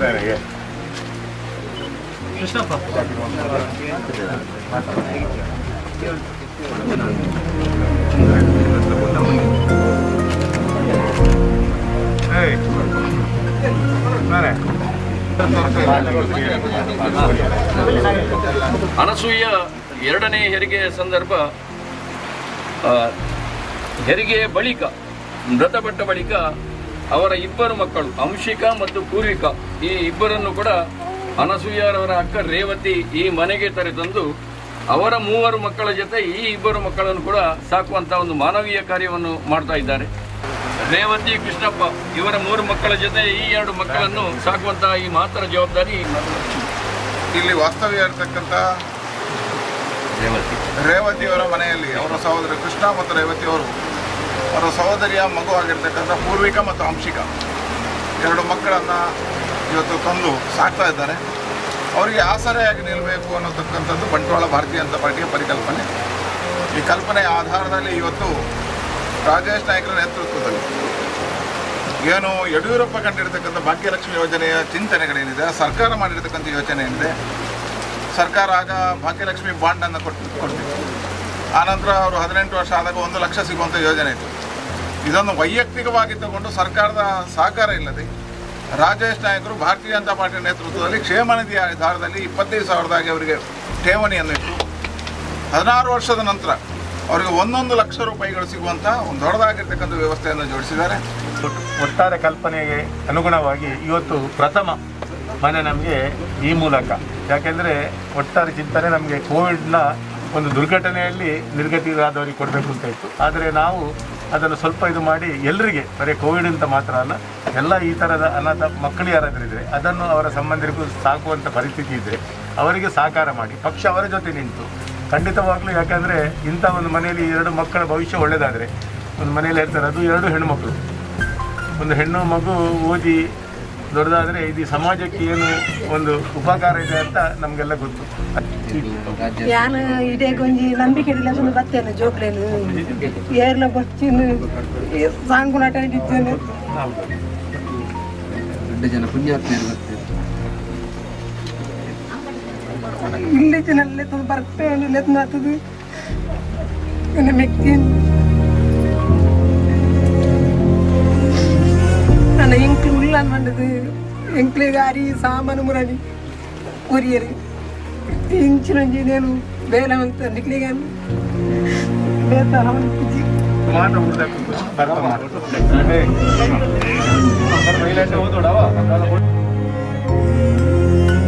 ನನಗೆ ಕೃಷ್ಣಪ್ಪ ಏಯ್ ನಾನೇ ಅನಸೂಯ ಎರಡನೇ ಹೆರಿಗೆಯ ಸಂದರ್ಭ ಆ, ಹೆರಿಗೆಯ ಬಳಿಕ ಮೃತಪಟ್ಟ ಬಳಿಕ ಅವರ ಇಬ್ಬರು ಮಕ್ಕಳು ಅಂಶಿಕಾ ಮತ್ತು ಪೂರ್ವಿಕಾ ಈ ಇಬ್ಬರನ್ನು ಕೂಡ ಅನಸೂಯರವರ ಅಕ್ಕ ರೇವತಿ ಈ ಮನೆಗೆ ತರೆತಂದು ಅವರ ಮೂವರು ಮಕ್ಕಳ ಜೊತೆ ಈ ಇಬ್ಬರು ಮಕ್ಕಳನ್ನು ಕೂಡ ಸಾಕುವಂತ ಒಂದು ಮಾನವೀಯ ಕಾರ್ಯವನ್ನು ಮಾಡ್ತಾ ಇದ್ದಾರೆ ರೇವತಿ ಕೃಷ್ಣಪ್ಪ ಇವರ ಮೂರು ಮಕ್ಕಳ ಜೊತೆ ಈ ಎರಡು ಮಕ್ಕಳನ್ನು ಸಾಕುವಂತಹ ಈ ಮಾತರ ಜವಾಬ್ದಾರಿ ಇಲ್ಲಿ ವಾಸ್ತವ್ಯ ಇರತಕ್ಕಂಥ ರೇವತಿ ರೇವತಿಯವರ ಮನೆಯಲ್ಲಿ ಅವರ ಸಹೋದರ ಕೃಷ್ಣ ಮತ್ತು ರೇವತಿಯವರು ಅವರ ಸಹೋದರಿಯ ಮಗು ಆಗಿರ್ತಕ್ಕಂಥ ಪೂರ್ವಿಕಾ ಮತ್ತು ಅಂಶಿಕಾ ಎರಡು ಮಕ್ಕಳನ್ನು ಇವತ್ತು ತಂದು ಸಾಕ್ತಾ ಇದ್ದಾರೆ ಅವರಿಗೆ ಆಸರೆಯಾಗಿ ನಿಲ್ಲಬೇಕು ಅನ್ನತಕ್ಕಂಥದ್ದು ಬಂಟ್ವಾಳ ಭಾರತೀಯ ಜನತಾ ಪಾರ್ಟಿಯ ಪರಿಕಲ್ಪನೆ ಈ ಕಲ್ಪನೆಯ ಆಧಾರದಲ್ಲಿ ಇವತ್ತು ರಾಜೇಶ್ ನಾಯ್ಕರ ನೇತೃತ್ವದಲ್ಲಿ ಏನು ಯಡಿಯೂರಪ್ಪ ಕಂಡಿರ್ತಕ್ಕಂಥ ಭಾಗ್ಯಲಕ್ಷ್ಮಿ ಯೋಜನೆಯ ಚಿಂತನೆಗಳೇನಿದೆ ಸರ್ಕಾರ ಮಾಡಿರ್ತಕ್ಕಂಥ ಯೋಜನೆ ಏನಿದೆ ಸರ್ಕಾರ ಆಗ ಭಾಗ್ಯಲಕ್ಷ್ಮಿ ಬಾಂಡನ್ನು ಕೊಟ್ಟು ಕೊಡ್ತಿತ್ತು ಆನಂತರ ಅವರು ಹದಿನೆಂಟು ವರ್ಷ ಆದಾಗ ಒಂದು ಲಕ್ಷ ಸಿಗುವಂಥ ಯೋಜನೆ ಇತ್ತು ಇದನ್ನು ವೈಯಕ್ತಿಕವಾಗಿ ತಗೊಂಡು ಸರ್ಕಾರದ ಸಹಕಾರ ಇಲ್ಲದೆ ರಾಜೇಶ್ ನಾಯಕರು ಭಾರತೀಯ ಜನತಾ ಪಾರ್ಟಿ ನೇತೃತ್ವದಲ್ಲಿ ಕ್ಷೇಮ ನಿಧಿ ಆಧಾರದಲ್ಲಿ ಇಪ್ಪತ್ತೈದು ಸಾವಿರದಾಗಿ ಅವರಿಗೆ ಠೇವಣಿಯನ್ನು ಇಟ್ಟು ಹದಿನಾರು ವರ್ಷದ ನಂತರ ಅವರಿಗೆ ಒಂದೊಂದು ಲಕ್ಷ ರೂಪಾಯಿಗಳು ಸಿಗುವಂಥ ಒಂದು ದೊಡ್ಡದಾಗಿರ್ತಕ್ಕಂಥ ವ್ಯವಸ್ಥೆಯನ್ನು ಜೋಡಿಸಿದ್ದಾರೆ ಒಟ್ಟು- ಒಟ್ಟಾರೆ ಕಲ್ಪನೆಗೆ ಅನುಗುಣವಾಗಿ ಇವತ್ತು ಪ್ರಥಮ ಮನೆ ನಮಗೆ ಈ ಮೂಲಕ ಯಾಕೆಂದರೆ ಒಟ್ಟಾರೆ ಚಿಂತನೆ ನಮಗೆ ಕೋವಿಡ್ನ ಒಂದು ದುರ್ಘಟನೆಯಲ್ಲಿ ನಿರ್ಗತಿರಾದವರಿಗೆ ಕೊಡಬೇಕು ಅಂತ ಇತ್ತು ಆದರೆ ನಾವು ಅದನ್ನು ಸ್ವಲ್ಪ ಇದು ಮಾಡಿ ಎಲ್ಲರಿಗೆ ಬರೀ ಕೋವಿಡ್ ಅಂತ ಮಾತ್ರ ಅಲ್ಲ ಎಲ್ಲ ಈ ಥರದ ಅನಾಥ ಮಕ್ಕಳು ಯಾರಾದರೂ ಇದ್ದರೆ ಅದನ್ನು ಅವರ ಸಂಬಂಧಿಕರು ಸಾಕುವಂಥ ಪರಿಸ್ಥಿತಿ ಇದ್ದರೆ ಅವರಿಗೆ ಸಹಕಾರ ಮಾಡಿ ಪಕ್ಷ ಅವರ ಜೊತೆ ನಿಂತು ಖಂಡಿತವಾಗ್ಲೂ ಯಾಕಂದರೆ ಇಂಥ ಒಂದು ಮನೆಯಲ್ಲಿ ಎರಡು ಮಕ್ಕಳ ಭವಿಷ್ಯ ಒಳ್ಳೆಯದಾದರೆ ಒಂದು ಮನೆಯಲ್ಲಿ ಇರ್ತಾರೆ ಅದು ಎರಡು ಹೆಣ್ಣುಮಕ್ಕಳು ಒಂದು ಹೆಣ್ಣು ಮಗು ಓದಿ ದೊಡ್ಡದಾದರೆ ಇದು ಸಮಾಜಕ್ಕೆ ಏನು ಒಂದು ಉಪಕಾರ ಇದೆ ಅಂತ ನಮಗೆಲ್ಲ ಗೊತ್ತು ಯಾನು ಇದೇ ಗೊಂಜಿ ನಂಬಿಕೆ ಇಲ್ಲದೊಂದು ಬರ್ತೇನೆ ಜೋಕ್ಲೇನು ಏರ್ಲ ಬಚ್ಚಿನ ಸಾಂಗುನಾಟ ಹಿಡಿತೇನೆ ದೊಡ್ಡ ಜನ ಪುಣ್ಯಾತ್ಮೆಯರು ಬರ್ತಾರೆ ಇಲ್ಲೇ ಜನಲ್ಲೇ ತಂದು ಬರ್ತೇನೆ ಇಲ್ಲೇ ತಂದು ಆಗ್ತದೆ ನನ್ನ ಮೆಕ್ತಿ ನನ್ನ ಎಂಕ್ಲು ಉಲ್ಲ ಮಂಡದು ಎಂಕ್ಲಿಗೆ ಅರಿ ಸಾಮಾನು ಮುರಡಿ ಕೊರಿಯರಿ ಇಂಚಿನಂಜಿ నేను ಬೇಲವಂತ ನಿಕ್ಲಿಗೆ ಬೇತಾನ ಮಾತ್ರ ಉಳ್ದಕ್ಕೆ ಬರ್ತಾ ಮಾಡು. ಏ, ಮೈಲಾಟ ಓದೋಡವ?